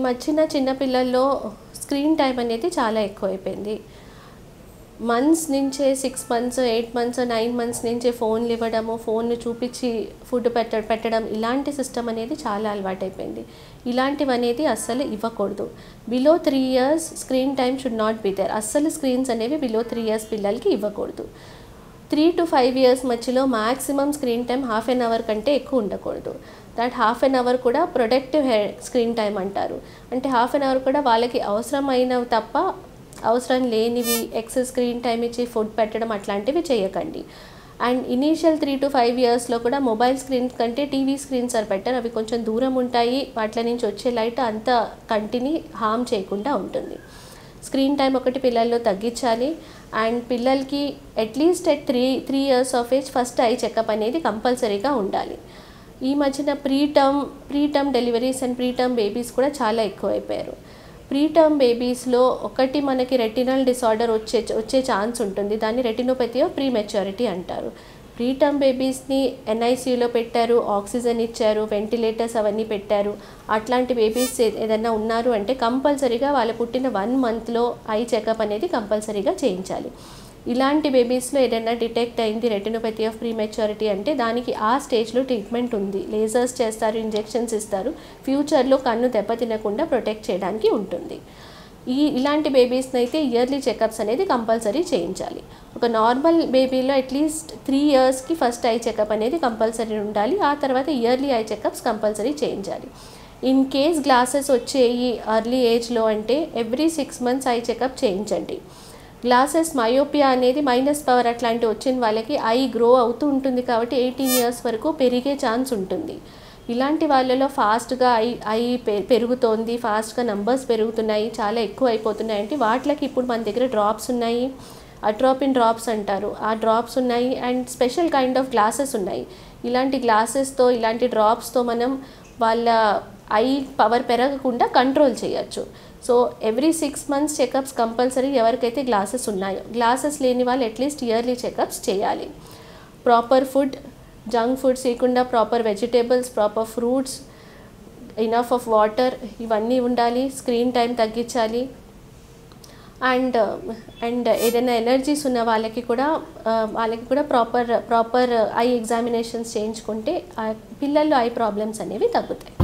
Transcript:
మధ్యన చిన్నపిల్లల్లో screen time అనేది చాలా ఎక్కువైపోయింది మంత్స్ నుంచే six months eight months nine months నుంచే ఫోన్లు ఇవ్వడము ఫోన్లు చూపించి ఫుడ్ పెట్ట పెట్టడం ఇలాంటి సిస్టమ్ అనేది చాలా అలవాటైపోయింది ఇలాంటివి అనేది అస్సలు ఇవ్వకూడదు below three years screen time should not be there అస్సలు స్క్రీన్స్ అనేవి బిలో త్రీ ఇయర్స్ పిల్లలకి ఇవ్వకూడదు త్రీ టు ఫైవ్ ఇయర్స్ మధ్యలో maximum screen time half an hour కంటే ఎక్కువ ఉండకూడదు దట్ హాఫ్ ఎన్ అవర్ కూడా ప్రొడక్టివ్ హె స్క్రీన్ టైం అంటారు అంటే హాఫ్ ఎన్ అవర్ కూడా వాళ్ళకి అవసరమైనవి తప్ప అవసరం లేనివి ఎక్సెస్ స్క్రీన్ టైం ఇచ్చి ఫుడ్ పెట్టడం అట్లాంటివి చేయకండి అండ్ ఇనీషియల్ త్రీ టు ఫైవ్ ఇయర్స్లో కూడా మొబైల్ స్క్రీన్స్ కంటే టీవీ స్క్రీన్స్ ఆర్ బెటర్ అవి కొంచెం దూరం ఉంటాయి వాటి నుంచి వచ్చే లైట్ అంత కంటిని హామ్ చేయకుండా ఉంటుంది స్క్రీన్ టైం ఒకటి పిల్లల్లో తగ్గించాలి అండ్ పిల్లలకి at least at three three years of age first eye checkup అనేది కంపల్సరీగా ఉండాలి ఈ మధ్యన pre term pre term deliveries and pre term babies కూడా చాలా ఎక్కువైపోయారు ప్రీ టర్మ్ బేబీస్లో ఒకటి మనకి రెటినల్ డిసార్డర్ వచ్చే వచ్చే ఛాన్స్ ఉంటుంది దాన్ని రెటినోపతి ఆఫ్ ప్రీ మెచ్యూరిటీ అంటారు ప్రీ టర్మ్ బేబీస్ని ఎన్ఐసీయూలో పెట్టారు ఆక్సిజన్ ఇచ్చారు వెంటిలేటర్స్ అవన్నీ పెట్టారు అట్లాంటి బేబీస్ ఏ- ఏదైనా ఉన్నారు అంటే కంపల్సరీగా వాళ్ళు పుట్టిన వన్ మంత్లో ఐ చెకప్ అనేది కంపల్సరీగా చేయించాలి ఇలాంటి బేబీస్లో ఏదైనా డిటెక్ట్ అయింది రెటినోపతి ఆఫ్ ప్రీ మెచ్యూరిటీ అంటే దానికి ఆ స్టేజ్లో ట్రీట్మెంట్ ఉంది లేజర్స్ చేస్తారు ఇంజెక్షన్స్ ఇస్తారు ఫ్యూచర్లో కన్ను దెబ్బతినకుండా ప్రొటెక్ట్ చేయడానికి ఉంటుంది ఈ ఇలాంటి బేబీస్ని అయితే ఇయర్లీ చెకప్స్ అనేది కంపల్సరీ చేయించాలి ఒక నార్మల్ బేబీలో అట్లీస్ట్ త్రీ ఇయర్స్కి ఫస్ట్ ఐ చెకప్ అనేది కంపల్సరీ ఉండాలి ఆ తర్వాత ఇయర్లీ ఐ చెకప్స్ కంపల్సరీ చేయించాలి ఇన్ కేస్ గ్లాసెస్ వచ్చేయి ఎర్లీ ఏజ్లో అంటే every six months eye checkup చేయించండి గ్లాసెస్ మయోపియా అనేది మైనస్ పవర్ అట్లాంటి వచ్చిన వాళ్ళకి ఐ గ్రో అవుతూ ఉంటుంది కాబట్టి ఎయిటీన్ ఇయర్స్ వరకు పెరిగే ఛాన్స్ ఉంటుంది ఇలాంటి వాళ్ళలో ఫాస్ట్గా ఐ ఐ పె- పెరుగుతోంది ఫాస్ట్గా నంబర్స్ పెరుగుతున్నాయి చాలా ఎక్కువ అయిపోతున్నాయి అంటే వాటికి ఇప్పుడు మన దగ్గర డ్రాప్స్ ఉన్నాయి అట్రాపిన్ డ్రాప్స్ అంటారు ఆ డ్రాప్స్ ఉన్నాయి and special kind of glasses ఉన్నాయి ఇలాంటి గ్లాసెస్తో ఇలాంటి డ్రాప్స్తో మనం వాళ్ళ ఐ పవర్ పెరగకుండా కంట్రోల్ చేయొచ్చు so every six months checkups compulsory ఎవరికైతే గ్లాసెస్ ఉన్నాయో గ్లాసెస్ లేని వాళ్ళు అట్లీస్ట్ ఇయర్లీ చెకప్స్ చేయాలి ప్రాపర్ ఫుడ్ జంక్ ఫుడ్స్ ఇవ్వకుండా proper vegetables proper fruits enough of water ఇవన్నీ ఉండాలి స్క్రీన్ టైం తగ్గించాలి అండ్ అండ్ ఏదైనా ఎనర్జీస్ ఉన్న వాళ్ళకి కూడా ఆ, వాళ్ళకి కూడా ప్రాపర్ ప్రాపర్ ఐ ఎగ్జామినేషన్స్ చేయించుకుంటే ఆ పిల్లల్లో ఐ ప్రాబ్లమ్స్ అనేవి తగ్గుతాయి